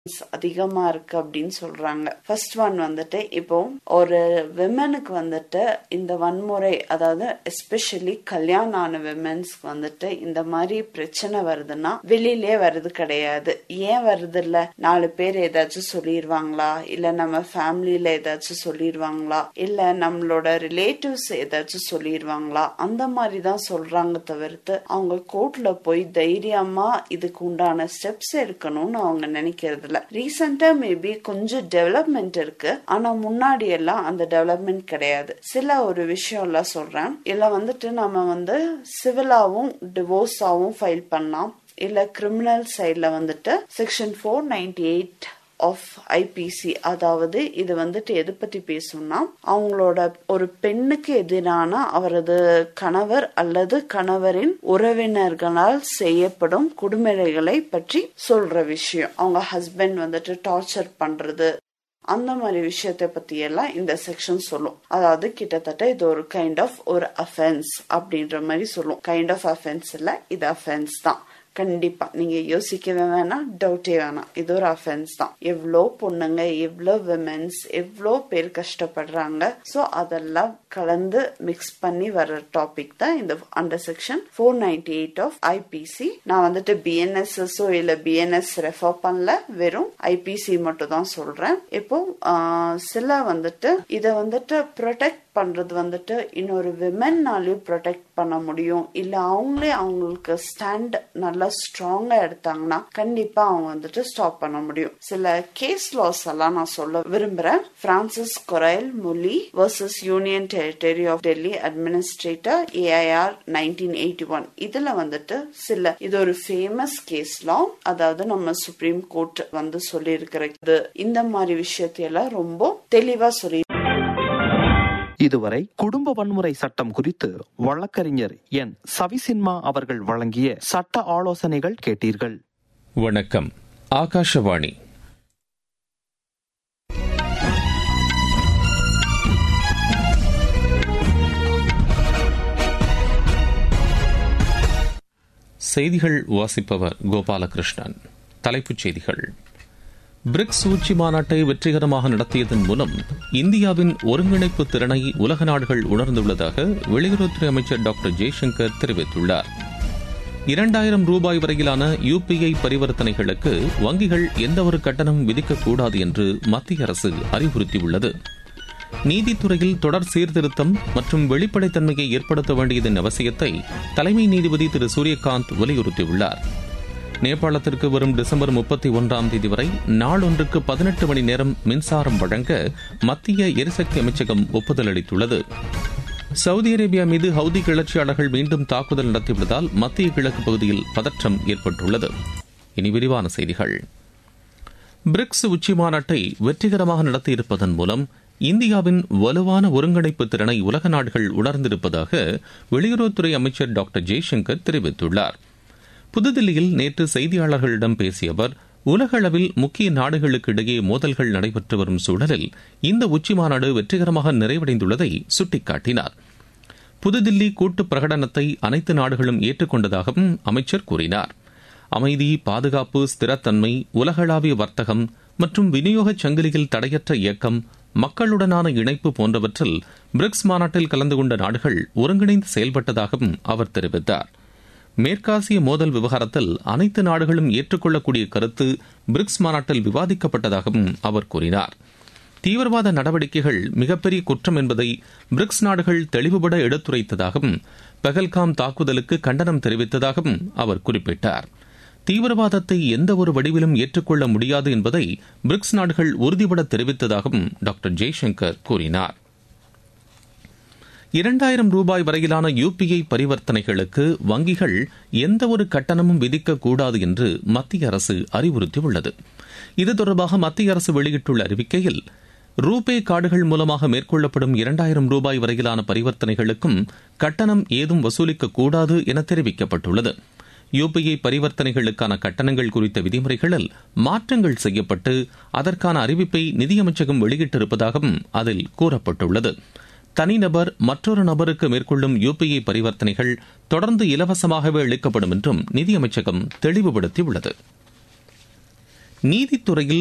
அதிகமா இருக்கு அப்படின்னு சொல்றாங்க ஃபர்ஸ்ட் ஒன் வந்துட்டு இப்போ ஒரு விமனுக்கு வந்துட்டு இந்த வன்முறை அதாவது எஸ்பெஷலி கல்யாணம் ஆன விமன்ஸ்க்கு வந்துட்டு இந்த மாதிரி பிரச்சனை வருதுன்னா வெளியிலே வருது கிடையாது ஏன் வருது இல்ல நாலு பேர் ஏதாச்சும் சொல்லிடுவாங்களா இல்ல நம்ம ஃபேமிலியில ஏதாச்சும் சொல்லிடுவாங்களா இல்ல நம்மளோட ரிலேட்டிவ்ஸ் ஏதாச்சும் சொல்லிடுவாங்களா அந்த மாதிரி தான் சொல்றாங்க தவிர்த்து அவங்க கோர்ட்ல போய் தைரியமா இதுக்கு உண்டான ஸ்டெப்ஸ் எடுக்கணும்னு அவங்க நினைக்கிறது இல்ல ரீசெண்டா மேபி கொஞ்சம் டெவலப்மெண்ட் இருக்கு ஆனா முன்னாடி எல்லாம் அந்த டெவலப்மெண்ட் கிடையாது சில ஒரு விஷயம் எல்லாம் சொல்றேன் இல்ல வந்துட்டு நம்ம வந்து சிவிலாவும் டிவோர்ஸாவும் ஃபைல் பண்ணலாம் இல்ல கிரிமினல் சைட்ல வந்துட்டு section four ninety eight of IPC அதாவது இது வந்துட்டு எது பத்தி பேசும்னா அவங்களோட ஒரு பெண்ணுக்கு எதிரான அவரது கணவர் அல்லது கணவரின் உறவினர்களால் செய்யப்படும் கொடுமைகளை பற்றி சொல்ற விஷயம் அவங்க ஹஸ்பண்ட் வந்துட்டு டார்ச்சர் பண்றது அந்த மாதிரி விஷயத்தை பத்தி எல்லாம் இந்த செக்ஷன் சொல்லும் அதாவது கிட்டத்தட்ட இது ஒரு கைண்ட் ஆஃப் ஒரு அஃபென்ஸ் அப்படின்ற மாதிரி சொல்லும் கைண்ட் ஆஃப் அஃபென்ஸ் இல்ல இது அஃபென்ஸ் தான் கண்டிப்பா நீங்க யோசிக்கவே வேணாம் டவுட்டே வேணாம் இது ஒரு அஃபென்ஸ் தான் எவ்வளோ பொண்ணுங்க எவ்வளோ விமென்ஸ் எவ்வளோ பேர் கஷ்டப்படுறாங்க ஸோ அதெல்லாம் கலந்து மிக்ஸ் பண்ணி வர்ற டாபிக் தான் இந்த under section four ninety eight of IPC நான் வந்துட்டு பிஎன்எஸ்எஸ்ஓ இல்ல பிஎன்எஸ் ரெஃபர் பண்ணல வெறும் ஐபிசி மட்டும் தான் சொல்றேன் இப்போ சில வந்துட்டு இதை வந்துட்டு ப்ரொடெக்ட் பண்றது வந்துட்டு இன்னொரு விமென்னாலையும் ப்ரொடெக்ட் பண்ண முடியும் இல்ல அவங்களே அவங்களுக்கு ஸ்டாண்ட் நல்லா ஸ்ட்ராங்கா எடுத்தாங்கன்னா கண்டிப்பா அவங்க வந்துட்டு ஸ்டாப் பண்ண முடியும் சில கேஸ் லாஸ் எல்லாம் நான் சொல்ல விரும்புறேன் Francis Coralie Mullin versus union territory of Delhi administrator AIR nineteen eighty one இதுல வந்துட்டு சில இது ஒரு ஃபேமஸ் கேஸ் லா அதாவது நம்ம சுப்ரீம் கோர்ட் வந்து சொல்லி இருக்கிறது இந்த மாதிரி விஷயத்தையெல்லாம் ரொம்ப தெளிவா சொல்லி இதுவரை குடும்ப வன்முறை சட்டம் குறித்து வழக்கறிஞர் என் சவிசின்மா அவர்கள் வழங்கிய சட்ட ஆலோசனைகள் கேட்டீர்கள் வணக்கம் ஆகாஷவாணி செய்திகள் வாசிப்பவர் கோபாலகிருஷ்ணன் தலைப்புச் செய்திகள் பிரிக்ஸ் உச்சி மாநாட்டை வெற்றிகரமாக நடத்தியதன் மூலம் இந்தியாவின் ஒருங்கிணைப்பு திறனை உலக நாடுகள் உணர்ந்துள்ளதாக வெளியுறவுத்துறை அமைச்சர் டாக்டர் ஜெய்சங்கர் தெரிவித்துள்ளார் இரண்டாயிரம் ரூபாய் வரையிலான யுபிஐ பரிவர்த்தனைகளுக்கு வங்கிகள் எந்தவொரு கட்டணம் விதிக்கக்கூடாது என்று மத்திய அரசு அறிவுறுத்தியுள்ளது நீதித்துறையில் தொடர் சீர்திருத்தம் மற்றும் வெளிப்படைத்தன்மையை ஏற்படுத்த வேண்டியதன் அவசியத்தை தலைமை நீதிபதி திரு சூரியகாந்த் வலியுறுத்தியுள்ளார் நேபாளத்திற்கு வரும் டிசம்பர் முப்பத்தி ஒன்றாம் தேதி வரை நாளொன்றுக்கு பதினெட்டு மணி நேரம் மின்சாரம் வழங்க மத்திய எரிசக்தி அமைச்சகம் ஒப்புதல் அளித்துள்ளது சவுதி அரேபியா மீது ஹவுதி கிளர்ச்சியாளர்கள் மீண்டும் தாக்குதல் நடத்தியுள்ளதால் மத்திய கிழக்கு பகுதியில் பதற்றம் ஏற்பட்டுள்ளது இனி விரிவான செய்திகள் பிரிக்ஸ் உச்சி மாநாட்டை வெற்றிகரமாக நடத்தியிருப்பதன் மூலம் இந்தியாவின் வலுவான ஒருங்கிணைப்பு திறனை உலக நாடுகள் உணர்ந்திருப்பதாக வெளியுறவுத்துறை அமைச்சர் டாக்டர் ஜெய்சங்கர் தெரிவித்துள்ளார் புதுதில்லியில் நேற்று செய்தியாளர்களிடம் பேசிய அவர் உலக அளவில் முக்கிய நாடுகளுக்கு இடையே மோதல்கள் நடைபெற்று வரும் சூழலில் இந்த உச்சி மாநாடு வெற்றிகரமாக நிறைவடைந்துள்ளதை சுட்டிக்காட்டினார் புதுதில்லி கூட்டு பிரகடனத்தை அனைத்து நாடுகளும் ஏற்றுக்கொண்டதாகவும் அமைச்சர் கூறினார் அமைதி பாதுகாப்பு ஸ்திரத்தன்மை உலகளாவிய வர்த்தகம் மற்றும் விநியோக சங்கிலியில் தடையற்ற இயக்கம் மக்களுடனான இணைப்பு போன்றவற்றில் பிரிக்ஸ் மாநாட்டில் கலந்து கொண்ட நாடுகள் ஒருங்கிணைந்து செயல்பட்டதாகவும் அவர் தெரிவித்தார் மேற்காசிய மோதல் விவகாரத்தில் அனைத்து நாடுகளும் ஏற்றுக்கொள்ளக்கூடிய கருத்து பிரிக்ஸ் மாநாட்டில் விவாதிக்கப்பட்டதாகவும் அவர் கூறினார் தீவிரவாத நடவடிக்கைகள் மிகப்பெரிய குற்றம் என்பதை பிரிக்ஸ் நாடுகள் தெளிவுபட எடுத்துரைத்ததாகவும் பெகல்காம் தாக்குதலுக்கு கண்டனம் தெரிவித்ததாகவும் அவர் குறிப்பிட்டார் தீவிரவாதத்தை எந்த ஒரு வடிவிலும் ஏற்றுக்கொள்ள முடியாது என்பதை பிரிக்ஸ் நாடுகள் உறுதிபட தெரிவித்ததாகவும் டாக்டர் ஜெய்சங்கர் கூறினார் இரண்டாயிரம் ரூபாய் வரையிலான யுபிஐ பரிவர்த்தனைகளுக்கு வங்கிகள் எந்தவொரு கட்டணமும் விதிக்கக்கூடாது என்று மத்திய அரசு அறிவுறுத்தியுள்ளது இது தொடர்பாக மத்திய அரசு வெளியிட்டுள்ள அறிவிக்கையில் ரூபே கார்டுகள் மூலமாக மேற்கொள்ளப்படும் இரண்டாயிரம் ரூபாய் வரையிலான பரிவர்த்தனைகளுக்கும் கட்டணம் ஏதும் வசூலிக்கக்கூடாது என தெரிவிக்கப்பட்டுள்ளது யுபிஐ பரிவர்த்தனைகளுக்கான கட்டணங்கள் குறித்த விதிமுறைகளில் மாற்றங்கள் செய்யப்பட்டு அதற்கான அறிவிப்பை நிதியமைச்சகம் வெளியிட்டிருப்பதாகவும் அதில் கூறப்பட்டுள்ளது தனிநபர் மற்றொரு நபருக்கு மேற்கொள்ளும் யுபிஐ பரிவர்த்தனைகள் தொடர்ந்து இலவசமாகவே அளிக்கப்படும் என்றும் நிதியமைச்சகம் தெளிவுபடுத்தியுள்ளது நீதித்துறையில்